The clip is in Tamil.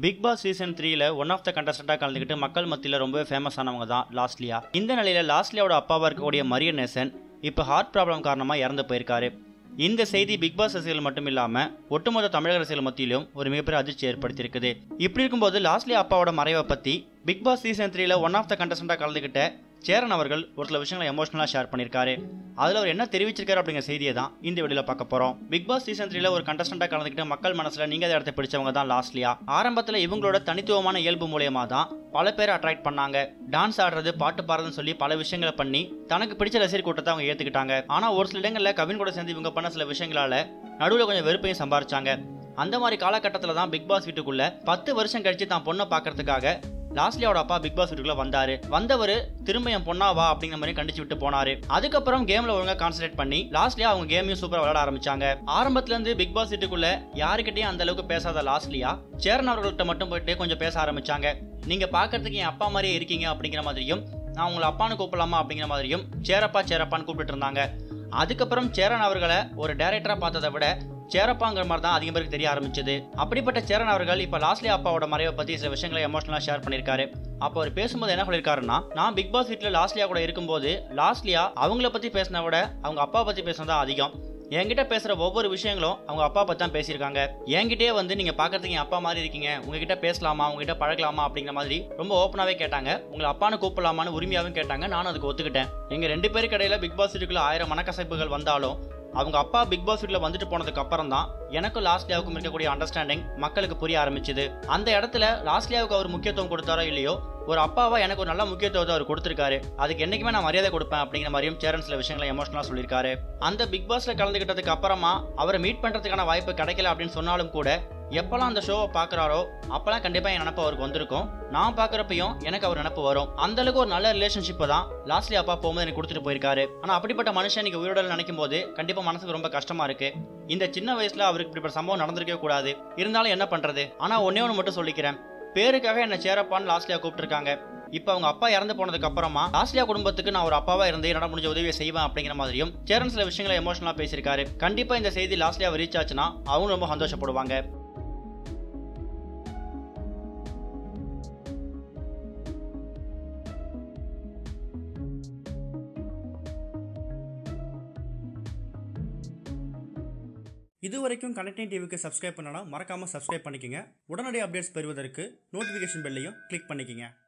பிக் பாஸ் சீசன் த்ரீல ஒன் ஆஃப் த கண்டஸ்டண்டாக கலந்துக்கிட்டு மக்கள் மத்தியில் ரொம்பவே ஃபேமஸ் ஆனவங்க தான் லாஸ்லியா இந்த நிலையில லாஸ்லியாவோட அப்பாவா இருக்கக்கூடிய மரியன் நேசன் இப்போ ஹார்ட் ப்ராப்ளம் காரணமாக இறந்து போயிருக்காரு இந்த செய்தி பிக் பாஸ் ரசிகர்கள் மட்டும் இல்லாம ஒட்டுமொத்த தமிழக ரசிகர்கள் மத்தியிலும் ஒரு மிகப்பெரிய அதிர்ச்சி ஏற்படுத்தியிருக்குது இப்படி இருக்கும்போது லாஸ்லியா அப்பாவோட மறைவை பத்தி பிக் பாஸ் சீசன் த்ரீல ஒன் ஆஃப் த கண்டஸ்டண்டாக கலந்துக்கிட்ட சேரன் அவர்கள் ஒரு சில விஷயங்களை எமோஷனலாக ஷேர் பண்ணியிருக்காரு அதில் அவர் என்ன தெரிவிச்சிருக்காரு அப்படிங்கிற செய்தியை தான் இந்த வீடியோவில் பார்க்க போகிறோம் பிக் பாஸ் சீசன் த்ரீல ஒரு கண்டஸ்டண்டாக கலந்துக்கிட்டு மக்கள் மனசில் நீங்கள் இடத்தை பிடிச்சவங்க தான் லாஸ்ட்லியா ஆரம்பத்தில் இவங்களோட தனித்துவமான இயல்பு மூலியமா தான் பல பேர் அட்ராக்ட் பண்ணாங்க டான்ஸ் ஆடுறது பாட்டு பாடுறதுன்னு சொல்லி பல விஷயங்களை பண்ணி தனக்கு பிடிச்ச ரசிகர் கூட்டத்தை அவங்க ஏற்றுக்கிட்டாங்க ஆனால் ஒரு சில இடங்களில் கவின் கூட சேர்ந்து இவங்க பண்ண சில விஷயங்களால நடுவில் கொஞ்சம் வெறுப்பையும் சம்பாரிச்சாங்க அந்த மாதிரி காலகட்டத்தில் தான் பிக் பாஸ் வீட்டுக்குள்ள பத்து வருஷம் கழிச்சு தான் பொண்ணை பார்க்கறதுக்காக லாஸ்லியாவோட அப்பா பிக் பாஸ் வீட்டுக்குள்ள வந்தாரு வந்தவர் திரும்ப என் பொண்ணா வா அப்படிங்கிற மாதிரி கண்டிச்சு விட்டு போனாரு அதுக்கப்புறம் கேம்ல ஒழுங்கா கான்சென்ட்ரேட் பண்ணி லாஸ்ட்லியா அவங்க கேமையும் சூப்பரா விளையாட ஆரம்பிச்சாங்க ஆரம்பத்துல இருந்து பிக் பாஸ் வீட்டுக்குள்ள யாருக்கிட்டையும் அந்த அளவுக்கு பேசாத லாஸ்ட்லியா சேரன் அவர்கள்ட்ட மட்டும் போயிட்டு கொஞ்சம் பேச ஆரம்பிச்சாங்க நீங்க பாக்குறதுக்கு என் அப்பா மாதிரியே இருக்கீங்க அப்படிங்கிற மாதிரியும் நான் உங்களை அப்பான்னு கூப்பிடலாமா அப்படிங்கிற மாதிரியும் சேரப்பா சேரப்பான்னு கூப்பிட்டு இருந்தாங்க அதுக்கப்புறம் சேரன் அவர்களை ஒரு டைரக்டரா பார்த்ததை விட சேரப்பாங்கிற மாதிரி தான் அதிகம் பேருக்கு தெரிய ஆரம்பிச்சது அப்படிப்பட்ட சேரன் அவர்கள் இப்போ லாஸ்ட்லி அப்பாவோட மறைவை பத்தி சில விஷயங்களை எமோஷனலா ஷேர் பண்ணியிருக்காரு அப்போ அவர் பேசும்போது என்ன சொல்லியிருக்காருன்னா நான் பிக் பாஸ் வீட்டில் லாஸ்ட்லியா கூட இருக்கும்போது லாஸ்ட்லியா அவங்கள பத்தி பேசின விட அவங்க அப்பா பத்தி பேசினதா அதிகம் என்கிட்ட பேசுற ஒவ்வொரு விஷயங்களும் அவங்க அப்பா பத்தி தான் பேசியிருக்காங்க என்கிட்டயே வந்து நீங்க பாக்குறதுக்கு என் அப்பா மாதிரி இருக்கீங்க உங்ககிட்ட பேசலாமா உங்ககிட்ட பழகலாமா அப்படிங்கிற மாதிரி ரொம்ப ஓப்பனாவே கேட்டாங்க உங்களை அப்பான்னு கூப்பிடலாமான்னு உரிமையாவும் கேட்டாங்க நானும் அதுக்கு ஒத்துக்கிட்டேன் எங்க ரெண்டு பேருக்கு இடையில பிக் பாஸ் வீட்டுக்குள்ள ஆயிரம் மனக்கசைப்புகள் வந்தாலும் அவங்க அப்பா பிக் பாஸ் வீட்டில் வந்துட்டு போனதுக்கு அப்புறம் தான் எனக்கும் லாஸ்ட்லியாவுக்கும் இருக்கக்கூடிய அண்டர்ஸ்டாண்டிங் மக்களுக்கு புரிய ஆரம்பிச்சுது அந்த இடத்துல லாஸ்ட்லியாவுக்கு அவர் முக்கியத்துவம் கொடுத்தாரோ இல்லையோ ஒரு அப்பாவா எனக்கு ஒரு நல்ல முக்கியத்துவத்தை அவர் கொடுத்திருக்காரு அதுக்கு என்னைக்குமே நான் மரியாதை கொடுப்பேன் அப்படிங்கிற மாதிரியும் சேரன் சில விஷயங்களை எமோஷனலாக சொல்லியிருக்காரு அந்த பிக் பாஸ்ல கலந்துக்கிட்டதுக்கு அப்புறமா அவரை மீட் பண்றதுக்கான வாய்ப்பு கிடைக்கல அப்படின்னு சொன்னாலும் கூட எப்பெல்லாம் அந்த ஷோவை பார்க்குறாரோ அப்பெல்லாம் கண்டிப்பாக என் நினப்பு அவருக்கு வந்திருக்கும் நான் பார்க்குறப்பையும் எனக்கு அவர் நினப்பு வரும் அந்த அளவுக்கு ஒரு நல்ல ரிலேஷன்ஷிப்பை தான் லாஸ்ட்லி அப்பா போகும்போது எனக்கு கொடுத்துட்டு போயிருக்காரு ஆனால் அப்படிப்பட்ட மனுஷன் இன்னைக்கு உயிரோட நினைக்கும் போது கண்டிப்பாக மனசுக்கு ரொம்ப கஷ்டமா இருக்கு இந்த சின்ன வயசுல அவருக்கு இப்படிப்பட்ட சம்பவம் நடந்திருக்கவே கூடாது இருந்தாலும் என்ன பண்றது ஆனா ஒன்னே ஒன்று மட்டும் சொல்லிக்கிறேன் பேருக்காக என்ன சேரப்பான்னு லாஸ்ட்லியா கூப்பிட்டுருக்காங்க இப்போ அவங்க அப்பா இறந்து போனதுக்கு அப்புறமா லாஸ்ட்லியா குடும்பத்துக்கு நான் ஒரு அப்பாவா இருந்து என்னால் முடிஞ்ச உதவியை செய்வேன் அப்படிங்கிற மாதிரியும் சேரன் சில விஷயங்களை எமோஷனலா பேசியிருக்காரு கண்டிப்பா இந்த செய்தி லாஸ்ட்லியாவை ரீச் ஆச்சுன்னா அவங்க ரொம்ப சந்தோஷப்படுவாங்க இது வரைக்கும் கனெக்டிங் டிவிக்கு சப்ஸ்கிரைப் பண்ணனா மறக்காம சப்ஸ்கிரைப் பண்ணிக்கங்க உடனடி அப்டேட்ஸ் பெறுவதற்கு நோட்டிஃபிகேஷன் பெல்லையும் கிளிக் பண்ணிக்கங்க